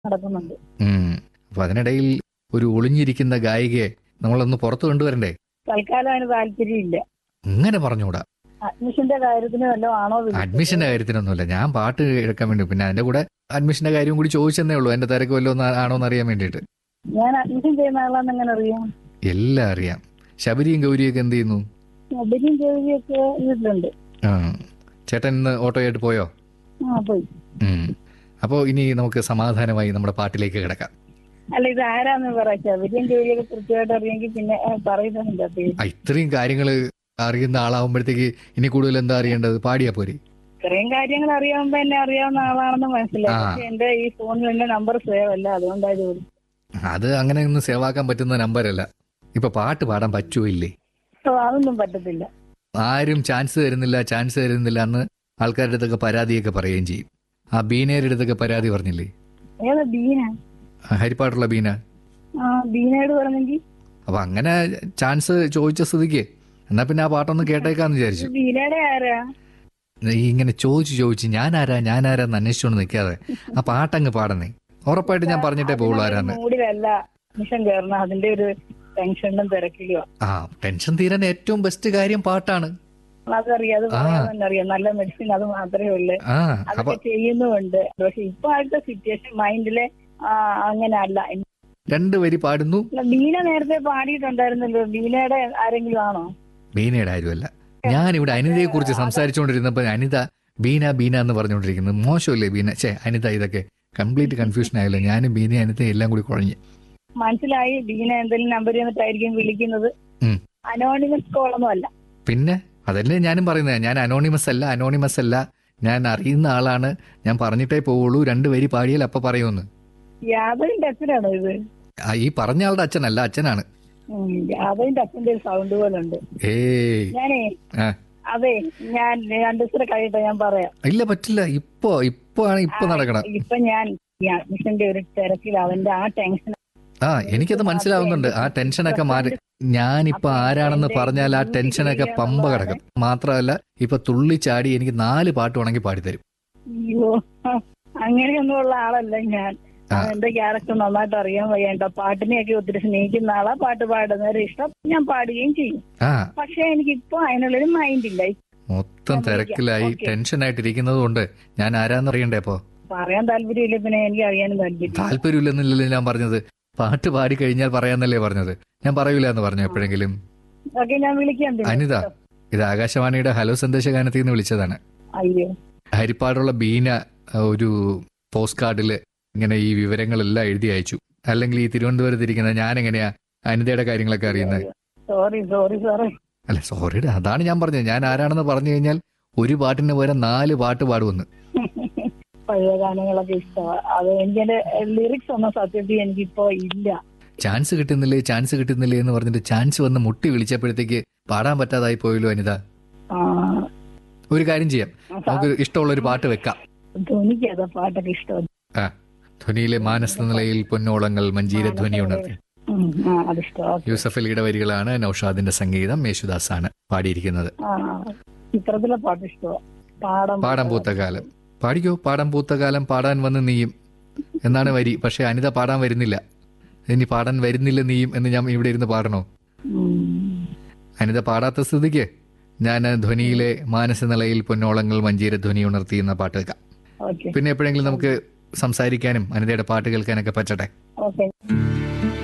നടക്കുന്നുണ്ട് ഉം. അപ്പൊ അതിനിടയിൽ ഒരു ഒളിഞ്ഞിരിക്കുന്ന ഗായികയെ നമ്മളൊന്ന് പുറത്തു കൊണ്ടുവരണ്ടേ തൽക്കാലം അതിന് താല്പര്യമില്ല ഇങ്ങനെ പറഞ്ഞുകൂടാ അഡ്മിഷന്റെ കാര്യത്തിന് വല്ലതും ആണോ വിളിച്ചത്? അഡ്മിഷന്റെ കാര്യത്തിനൊന്നുമില്ല ഞാൻ പാട്ട് കേൾക്കാൻ വേണ്ടി പിന്നെ അതിന്റെ കൂടെ അഡ്മിഷന്റെ കാര്യം കൂടി ചോദിച്ചെന്നേ ഉള്ളൂ എന്റെ തിരക്ക് വല്ലതും ആണോ എന്ന് അറിയാൻ വേണ്ടിയിട്ട് ഞാൻ അഡ്മിഷൻ ചെയ്യുന്ന ആളാന്ന് എങ്ങനെ അറിയാം എല്ലാം അറിയാം ശബരിയും ഗൗരിയൊക്കെ എന്ത് ചെയ്യുന്നു മൊബൈലും ജോലിയൊക്കെ വീട്ടിലുണ്ട് ആ. ചേട്ടൻ ഇന്ന് ഓട്ടോയായിട്ട് പോയോ ആ പോയി ഉം. അപ്പോ ഇനി നമുക്ക് സമാധാനമായി നമ്മുടെ പാട്ടിലേക്ക് കിടക്കാം അല്ല ഇത് ആരാന്ന് പറ ശബരിയും ജോലിയൊക്കെ കൃത്യമായിട്ട് അറിയെങ്കിൽ പിന്നെ ഏ, പറയുന്നുണ്ട് പേര് ആ, ഇത്രയും കാര്യങ്ങൾ അറിയുന്ന ആളാവുമ്പോഴത്തേക്ക് ഇനി കൂടുതൽ എന്താ അറിയേണ്ടത് പാടിയാ പോരെ ഇത്രയും കാര്യങ്ങൾ അറിയാവുമ്പോ എന്നെ അറിയാവുന്ന ആളാണെന്ന് മനസ്സിലായി ആ. പക്ഷെ എന്റെ ഈ ഫോണിൽ എന്റെ നമ്പർ സേവ് അല്ല അതുകൊണ്ടാണ് ജോലി അത് അങ്ങനെ ഒന്നും സേവാക്കാൻ പറ്റുന്ന നമ്പരല്ല ഇപ്പൊ പാട്ട് പാടാൻ പറ്റുമോ ഇല്ലേ ഓ, അതൊന്നും പറ്റത്തില്ല ആരും ചാൻസ് തരുന്നില്ല ചാൻസ് തരുന്നില്ല എന്ന് ആൾക്കാരുടെ അടുത്തൊക്കെ പരാതിയൊക്കെ പറയുകയും ചെയ്യും ആ ബീനയുടെ അടുത്തൊക്കെ പരാതി പറഞ്ഞില്ലേ ഏതാ ബീന ആ ഹരിപ്പാട്ടുള്ള ബീന ആ ബീനയോട് പറഞ്ഞെങ്കിൽ അപ്പൊ അങ്ങനെ ചാൻസ് ചോദിച്ച സ്ഥിതിക്ക് എന്നാ പിന്നെ ആ പാട്ടൊന്ന് കേട്ടേക്കാന്ന് വിചാരിച്ചു ബീനയുടെ ആരാ ഈ ഇങ്ങനെ ചോദിച്ചു ചോദിച്ചു ഞാനാരാ ഞാനാരാന്ന് അന്വേഷിച്ചോണ്ട് നിൽക്കാതെ ആ പാട്ടങ്ങ് പാടണേ ഉറപ്പായിട്ട് ഞാൻ പറഞ്ഞിട്ടേ പോകുള്ളൂ ആരാന്ന് മൂടിലല്ല മിഷൻ കയറണം അതിന്റെ ഒരു ടെൻഷനും തിരക്കിലുവാ ആ ടെൻഷൻ തീരാൻ ഏറ്റവും ബെസ്റ്റ് കാര്യം പാട്ടാണ് അതറിയാം അത് ആ. പറയാൻ അറിയാം നല്ല മെഡിസിൻ അത് മാത്രമേ ഉള്ളൂ ആ അപ്പൊ അതൊക്കെ ചെയ്യുന്നുമുണ്ട് പക്ഷെ ഇപ്പൊ അടുത്ത സിറ്റുവേഷൻ മൈൻഡില് അങ്ങനെ അല്ല രണ്ട് വരി പാടുന്നു അല്ല, ബീന നേരത്തെ പാടിയിട്ടുണ്ടായിരുന്നല്ലോ ബീനയുടെ ആരെങ്കിലും ആണോ ബീനയുടെ കാര്യമല്ല ഞാനിവിടെ അനിതയെ കുറിച്ച് സംസാരിച്ചുകൊണ്ടിരുന്നപ്പോ അനിത ബീന ബീന എന്ന് പറഞ്ഞുകൊണ്ടിരിക്കുന്നത് മോശമല്ലേ ബീന ഛേ അനിത ഇതൊക്കെ കംപ്ലീറ്റ് കൺഫ്യൂഷൻ ആയല്ലോ ഞാനും ബീന അനിത എല്ലാം കൂടി കുഴഞ്ഞു മനസ്സിലായി ബീന എന്തെങ്കിലും നമ്പർ തന്നിട്ടായിരിക്കും വിളിക്കുന്നത് ഉം. അനോണിമസ് കോളൊന്നും അല്ല പിന്നെ അതല്ലേ ഞാനും പറയുന്നത് ഞാൻ അനോണിമസ് അല്ല അനോണിമസ് അല്ല ഞാൻ അറിയുന്ന ആളാണ് ഞാൻ പറഞ്ഞിട്ടേ പോവുള്ളൂ രണ്ട് വരി പാടിയാൽ അപ്പൊ പറയുമെന്ന് യാദവിന്റെ അച്ഛനാണോ ഇത് ആ, ഈ പറഞ്ഞ ആളുടെ അച്ഛനല്ല അച്ഛനാണ് ഉം, യാദവിന്റെ അച്ഛന്റെ ഒരു സൗണ്ട് പോലെ ഉണ്ട് ഏയ് ഞാനേ ആ. അതെ ഞാൻ രണ്ടു ദിവസം കഴിയട്ടെ ഞാൻ പറയാം ഇല്ല പറ്റില്ല ഇപ്പൊ ഇപ്പൊ ആണ് ഇപ്പൊ നടക്കണം ഇപ്പൊ ഞാൻ ഈ അഡ്മിഷന്റെ ഒരു തിരക്കിൽ അവന്റെ ആ ടെൻഷൻ ആ എനിക്കത് മനസ്സിലാവുന്നുണ്ട് ആ ടെൻഷനൊക്കെ മാറി ഞാനിപ്പോ ആരാണെന്ന് പറഞ്ഞാൽ ആ ടെൻഷനൊക്കെ പമ്പ കിടക്കും മാത്രമല്ല ഇപ്പൊ തുള്ളിച്ചാടി എനിക്ക് നാല് പാട്ട് വേണമെങ്കിൽ പാടിത്തരും അയ്യോ അങ്ങനെയൊന്നും ഉള്ള ആളല്ല ഞാൻ ആ. എന്റെ ക്യാരക്ടർ നന്നായിട്ട് അറിയാൻ വയ്യണ്ട പാട്ടിനെയൊക്കെ ഒത്തിരി സ്നേഹിക്കുന്ന ആളാ പാട്ട് പാടുന്നവരെ ഇഷ്ടം ഞാൻ പാടുകയും ചെയ്യും ആ പക്ഷെ എനിക്കിപ്പോ അതിനുള്ളൊരു മൈൻഡ് ഇല്ല മൊത്തം തിരക്കിലായി ഓക്കേ. ടെൻഷനായിട്ടിരിക്കുന്നത് കൊണ്ട് ഞാൻ ആരാന്ന് അറിയണ്ടേ അപ്പോ പറയാൻ താല്പര്യമില്ല പിന്നെ എനിക്ക് അറിയാനും താല്പര്യം താല്പര്യമില്ലെന്നില്ലല്ലോ ഞാൻ പറഞ്ഞത് പാട്ട് പാടി കഴിഞ്ഞാൽ പറയാന്നല്ലേ പറഞ്ഞത് ഞാൻ പറയൂല എന്ന് പറഞ്ഞു എപ്പോഴെങ്കിലും ഓക്കെ ഞാൻ വിളിക്കാം പിന്നെ. അനിത ഇത് ആകാശവാണിയുടെ ഹലോ സന്ദേശഗാനത്തിൽ നിന്ന് വിളിച്ചതാണ് അയ്യോ ഹരിപ്പാടുള്ള ബീന ആ, ഒരു പോസ്റ്റ് കാർഡിൽ ഇങ്ങനെ ഈ വിവരങ്ങളെല്ലാം എഴുതി അയച്ചു അല്ലെങ്കിൽ ഈ തിരുവനന്തപുരത്ത് ഇരിക്കുന്ന ഞാൻ എങ്ങനെയാ അനിതയുടെ കാര്യങ്ങളൊക്കെ അറിയുന്നത് സോറി സോറി സോറി അല്ല സോറിയുടെ അതാണ് ഞാൻ പറഞ്ഞത് ഞാൻ ആരാണെന്ന് പറഞ്ഞു കഴിഞ്ഞാൽ ഒരു പാട്ടിന് പകരം നാല് പാട്ട് പാടുമെന്ന് പഴയ ഗാനങ്ങളൊക്കെ ഇഷ്ടമാണ് അത് എനിക്കെന്റെ ലിറിക്സ് ഒന്നും സത്യത്തിൽ എനിക്കിപ്പോ ഇല്ല ചാൻസ് കിട്ടുന്നില്ലേ ചാൻസ് കിട്ടുന്നില്ലേ എന്ന് പറഞ്ഞിട്ട് ചാൻസ് വന്ന് മുട്ടി വിളിച്ചപ്പോഴത്തേക്ക് പാടാൻ പറ്റാതായി പോയല്ലോ അനിത ആ, ഒരു കാര്യം ചെയ്യാം നമുക്ക് ഇഷ്ടമുള്ള ഒരു പാട്ട് വെക്കാം ധ്വനിക്ക് അതാ പാട്ടൊക്കെ ഇഷ്ടം ആ ധ്വനിയിലെ മാനസ നിലയിൽ പൊന്നോളങ്ങൾ മഞ്ജീര ധ്വനി ഉണർത്തി ഉം, ആ അതിഷ്ടം ഓക്കെ യൂസഫ് അലിയുടെ വരികളാണ് നൌഷാദിന്റെ സംഗീതം യേശുദാസ് ആണ് പാടിയിരിക്കുന്നത് ആ ചിത്രത്തിലെ പാട്ട് ഇഷ്ടമാണ് പാടം പാടം പൂത്ത കാലം പാടിക്കോ പാടം പൂത്ത കാലം പാടാൻ വന്ന് നീയും എന്നാണ് വരി പക്ഷെ അനിത പാടാൻ വരുന്നില്ല ഇനി പാടാൻ വരുന്നില്ല നീയും എന്ന് ഞാൻ ഇവിടെ ഇരുന്ന് പാടണോ ഉം. അനിത പാടാത്ത സ്ഥിതിക്ക് ഞാൻ ധ്വനിയിലെ മാനസനിലയിൽ പൊന്നോളങ്ങൾ മഞ്ജീര ധ്വനി ഉണർത്തി എന്ന പാട്ട് വെക്കാം ഓക്കെ പിന്നെ എപ്പോഴെങ്കിലും നമുക്ക് സംസാരിക്കാനും അനിതയുടെ പാട്ട് കേൾക്കാനൊക്കെ പറ്റട്ടെ ഓക്കെ